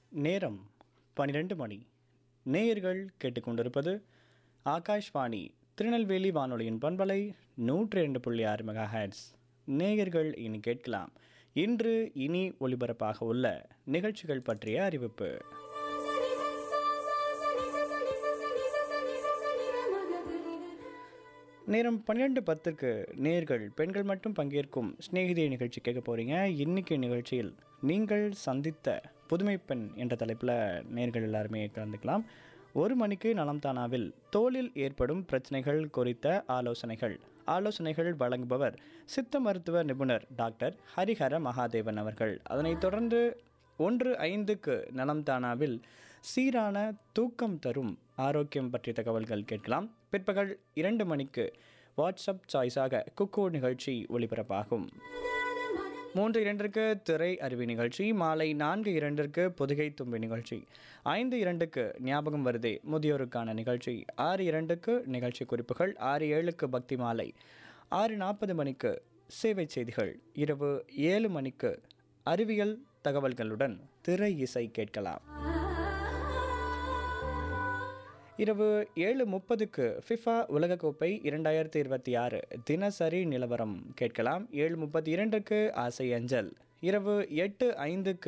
நேரம் பன்னிரெண்டு மணி நேயர்கள் கேட்டுக்கொண்டிருப்பது ஆகாஷ்வாணி திருநெல்வேலி வானொலியின் பண்பலை நூற்றி ரெண்டு புள்ளி ஆறு மெகா ஹெட்ஸ் நேயர்கள் இனி கேட்கலாம் இன்று இனி ஒளிபரப்பாக உள்ள நிகழ்ச்சிகள் பற்றிய அறிவிப்பு நேரம் பன்னிரெண்டு பத்துக்கு நேர்கள் பெண்கள் மட்டும் பங்கேற்கும் சிநேகிதி நிகழ்ச்சி கேட்க போகிறீங்க இன்னைக்கு நிகழ்ச்சியில் நீங்கள் சந்தித்த புதுமை பெண் என்ற தலைப்பில் நேர்கள் எல்லாருமே கலந்துக்கலாம் ஒரு மணிக்கு நலம் தானாவில் தோலில் ஏற்படும் பிரச்சனைகள் குறித்த ஆலோசனைகள் ஆலோசனைகள் வழங்குபவர் சித்த மருத்துவ நிபுணர் டாக்டர் ஹரிஹர மகாதேவன் அவர்கள் அதனைத் தொடர்ந்து ஒன்று ஐந்துக்கு நலம் தானாவில் சீரான தூக்கம் தரும் ஆரோக்கியம் பற்றிய தகவல்கள் கேட்கலாம் பிற்பகல் இரண்டு மணிக்கு வாட்ஸ்அப் சாய்ஸாக குக்கோ நிகழ்ச்சி ஒளிபரப்பாகும் மூன்று இரண்டிற்கு திரை அருவி நிகழ்ச்சி மாலை நான்கு இரண்டிற்கு பொதுகை தும்பி நிகழ்ச்சி ஐந்து இரண்டுக்கு ஞாபகம் வருதே முதியோருக்கான நிகழ்ச்சி ஆறு இரண்டுக்கு நிகழ்ச்சி குறிப்புகள் ஆறு ஏழுக்கு பக்தி மாலை ஆறு நாற்பது மணிக்கு சேவை செய்திகள் இரவு ஏழு மணிக்கு அறிவியல் தகவல்களுடன் திரை இசை கேட்கலாம் இரவு ஏழு முப்பதுக்கு ஃபிஃபா உலகக்கோப்பை இரண்டாயிரத்தி இருபத்தி ஆறு தினசரி நிலவரம் கேட்கலாம் ஏழு முப்பத்தி இரண்டுக்கு ஆசை அஞ்சல் இரவு எட்டு ஐந்துக்கு